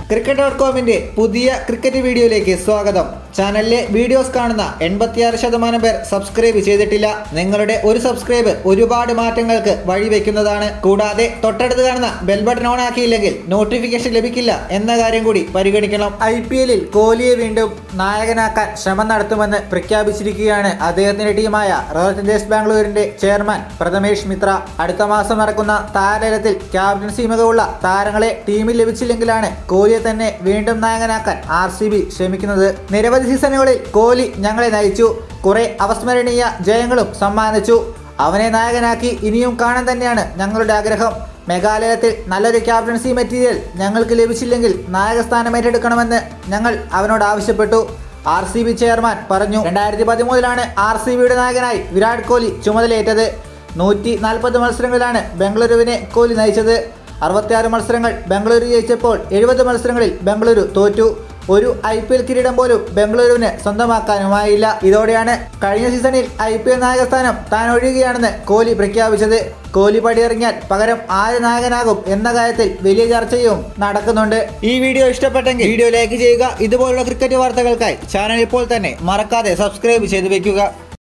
cricket dot കോമിന്റെ പുതിയ cricket വീഡിയോയിലേക്ക് സ്വാഗതം ചാനലിലെ വീഡിയോസ് കാണുന്ന എൺപത്തിയാറ് ശതമാനം പേർ സബ്സ്ക്രൈബ് ചെയ്തിട്ടില്ല നിങ്ങളുടെ ഒരു സബ്സ്ക്രൈബ് ഒരുപാട് മാറ്റങ്ങൾക്ക് വഴിവെക്കുന്നതാണ് കൂടാതെ തൊട്ടടുത്ത് കാണുന്ന ബെൽ ബട്ടൺ ഓൺ ആക്കിയില്ലെങ്കിൽ നോട്ടിഫിക്കേഷൻ ലഭിക്കില്ല എന്ന കാര്യം കൂടി പരിഗണിക്കണം ഐ പി എല്ലിൽ കോഹ്ലിയെ വീണ്ടും നായകനാക്കാൻ ശ്രമം നടത്തുമെന്ന് പ്രഖ്യാപിച്ചിരിക്കുകയാണ് അദ്ദേഹത്തിന്റെ ടീമായ റോയൽ ചലഞ്ചേഴ്സ് ബാംഗ്ലൂരിന്റെ ചെയർമാൻ പ്രഥമേഷ് മിത്ര അടുത്ത മാസം നടക്കുന്ന താരതലത്തിൽ ക്യാപ്റ്റൻസി മികവുള്ള താരങ്ങളെ ടീമിൽ ലഭിച്ചില്ലെങ്കിലാണ് കോഹ്ലിയെ തന്നെ വീണ്ടും നായകനാക്കാൻ ആർ സി ബി ശ്രമിക്കുന്നത് നിരവധി സീസണുകളിൽ കോഹ്ലി ഞങ്ങളെ നയിച്ചു കുറെ അവസ്മരണീയ ജയങ്ങളും സമ്മാനിച്ചു അവനെ നായകനാക്കി ഇനിയും കാണാൻ തന്നെയാണ് ഞങ്ങളുടെ ആഗ്രഹം മെഗാലയത്തിൽ നല്ലൊരു ക്യാപ്റ്റൻസി മെറ്റീരിയൽ ഞങ്ങൾക്ക് ലഭിച്ചില്ലെങ്കിൽ നായകസ്ഥാനം ഏറ്റെടുക്കണമെന്ന് ഞങ്ങൾ അവനോട് ആവശ്യപ്പെട്ടു ആർ സി ബി ചെയർമാൻ പറഞ്ഞു രണ്ടായിരത്തി പതിമൂന്നിലാണ് ആർ സി ബിയുടെ നായകനായി വിരാട് കോഹ്ലി ചുമതലയേറ്റത് നൂറ്റി നാൽപ്പത് മത്സരങ്ങളിലാണ് ബംഗളൂരുവിനെ കോഹ്ലി നയിച്ചത് അറുപത്തിയാറ് മത്സരങ്ങൾ ബംഗളൂരു ജയിച്ചപ്പോൾ എഴുപത് മത്സരങ്ങളിൽ ബംഗളൂരു തോറ്റു ഒരു ഐ പി എൽ കിരീടം പോലും ബംഗളൂരുവിന് സ്വന്തമാക്കാനുമായില്ല ഇതോടെയാണ് കഴിഞ്ഞ സീസണിൽ ഐ പി എൽ നായകസ്ഥാനം താൻ ഒഴിയുകയാണെന്ന് കോഹ്ലി പ്രഖ്യാപിച്ചത് കോഹ്ലി പടിയിറങ്ങിയാൽ പകരം ആര് നായകനാകും എന്ന കാര്യത്തിൽ വലിയ ചർച്ചയും നടക്കുന്നുണ്ട് ഈ വീഡിയോ ഇഷ്ടപ്പെട്ടെങ്കിൽ വീഡിയോ ലൈക്ക് ചെയ്യുക ഇതുപോലുള്ള ക്രിക്കറ്റ് വാർത്തകൾക്കായി ചാനൽ ഇപ്പോൾ തന്നെ മറക്കാതെ സബ്സ്ക്രൈബ് ചെയ്ത് വെക്കുക